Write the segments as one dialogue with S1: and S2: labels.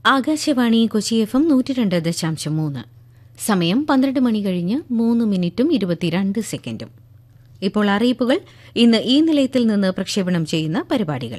S1: Akashvani Kochi F M നൂറ്റി രണ്ട് ദശാംശം മൂന്ന് സമയം പന്ത്രണ്ട് മണി കഴിഞ്ഞ് മൂന്ന് മിനിറ്റും ഇരുപത്തിരണ്ട് സെക്കൻഡും ഇപ്പോൾ അറിയിപ്പുകൾ ഇന്ന് ഈ നിലയത്തിൽ നിന്ന് പ്രക്ഷേപണം ചെയ്യുന്ന പരിപാടികൾ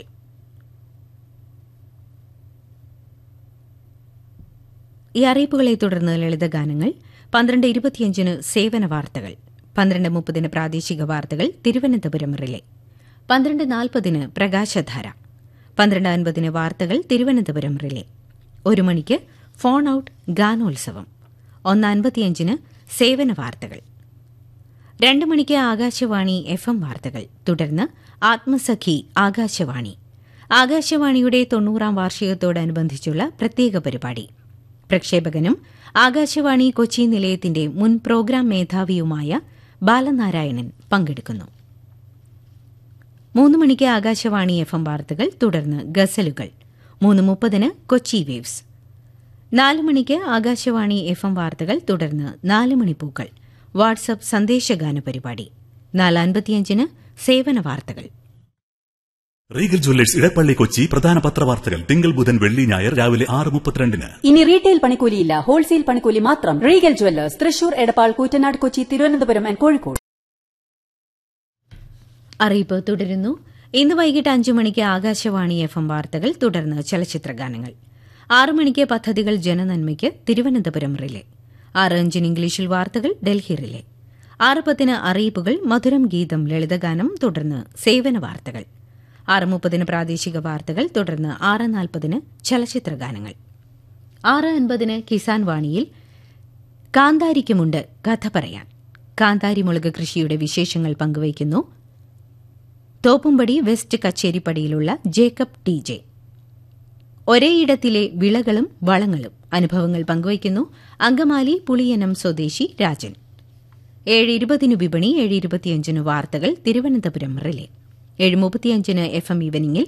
S1: ഈ അറിയിപ്പുകളെ തുടർന്ന് ലളിതഗാനങ്ങൾ പന്ത്രണ്ട് ഇരുപത്തിയഞ്ചിന് സേവന വാർത്തകൾ പന്ത്രണ്ട് മുപ്പതിന് പ്രാദേശിക വാർത്തകൾ തിരുവനന്തപുരം റിലേ പന്ത്രണ്ട് നാൽപ്പതിന് പ്രകാശധാര പന്ത്രണ്ട് അൻപതിന് വാർത്തകൾ തിരുവനന്തപുരം റിലേ ഒരു മണിക്ക് ഫോൺ ഔട്ട് ഗാനോത്സവം ഒന്ന് അൻപത്തിയഞ്ചിന് സേവന വാർത്തകൾ രണ്ട് മണിക്ക് ആകാശവാണി എഫ് എം വാർത്തകൾ തുടർന്ന് ആത്മസഖി ആകാശവാണി ആകാശവാണിയുടെ തൊണ്ണൂറാം വാർഷികത്തോടനുബന്ധിച്ചുള്ള പ്രത്യേക പരിപാടി പ്രക്ഷേപകനും ആകാശവാണി കൊച്ചി നിലയത്തിന്റെ മുൻ പ്രോഗ്രാം മേധാവിയുമായ ബാലനാരായണൻ പങ്കെടുക്കുന്നു മൂന്ന് മണിക്ക് ആകാശവാണി എഫ് എം വാർത്തകൾ തുടർന്ന് ഗസലുകൾ മൂന്ന് മുപ്പതിന് കൊച്ചി വേവ്സ് നാല് മണിക്ക് ആകാശവാണി എഫ് എം വാർത്തകൾ തുടർന്ന് നാല് മണിപ്പൂക്കൾ വാട്സപ്പ് സന്ദേശഗാന പരിപാടി നാല് അൻപത്തിയഞ്ചിന് സേവന വാർത്തകൾ
S2: റീഗൽ ജ്വല്ലേഴ്സ് ഇടപ്പള്ളി കൊച്ചി പ്രധാന പത്രവാർത്തകൾ തിങ്കൾ ബുധൻ വെള്ളി ഞായർ രാവിലെ ആറ് മുപ്പത്തിരണ്ടിന്
S3: ഇനി റീറ്റെയിൽ പണിക്കൂലിയില്ല ഹോൾസെയിൽ പണിക്കൂലി മാത്രം Regal jewellers Thrissur Edappal Koottanad Kochi Thiruvananthapuram and Kozhikode
S1: അറിയിപ്പ് തുടരുന്നു ഇന്ന് വൈകിട്ട് അഞ്ചു മണിക്ക് ആകാശവാണി എഫ് എം വാർത്തകൾ തുടർന്ന് ചലച്ചിത്രഗാനങ്ങൾ ആറ് മണിക്ക് പദ്ധതികൾ ജനനന്മയ്ക്ക് തിരുവനന്തപുരം റിലേ ആറ് അഞ്ചിന് ഇംഗ്ലീഷിൽ വാർത്തകൾ ഡൽഹി റിലേ ആറ് പത്തിന് അറിയിപ്പുകൾ മധുരം ഗീതം ലളിതഗാനം തുടർന്ന് സേവന വാർത്തകൾ ആറ് മുപ്പതിന് പ്രാദേശിക വാർത്തകൾ തുടർന്ന് ആറ് നാൽപ്പതിന് ചലച്ചിത്രഗാനങ്ങൾ ആറ് അൻപതിന് കിസാൻ വാണിയിൽ കാന്താരിക്കുമുണ്ട് കഥ പറയാൻ കാന്താരിമുളക് കൃഷിയുടെ വിശേഷങ്ങൾ പങ്കുവയ്ക്കുന്നു തോപ്പുംപടി വെസ്റ്റ് കച്ചേരിപ്പടിയിലുള്ള ജേക്കബ് ടി ജെ ഒരേയിടത്തിലെ വിളകളും വളങ്ങളും അനുഭവങ്ങൾ പങ്കുവയ്ക്കുന്നു അങ്കമാലി പുളിയനം സ്വദേശി രാജൻ ഏഴ് ഇരുപതിന് വിപണി ഏഴ് ഇരുപത്തിയഞ്ചിന് വാർത്തകൾ തിരുവനന്തപുരം റിലേ ഏഴ് മുപ്പത്തിയഞ്ചിന് എഫ് എം ഈവനിങ്ങിൽ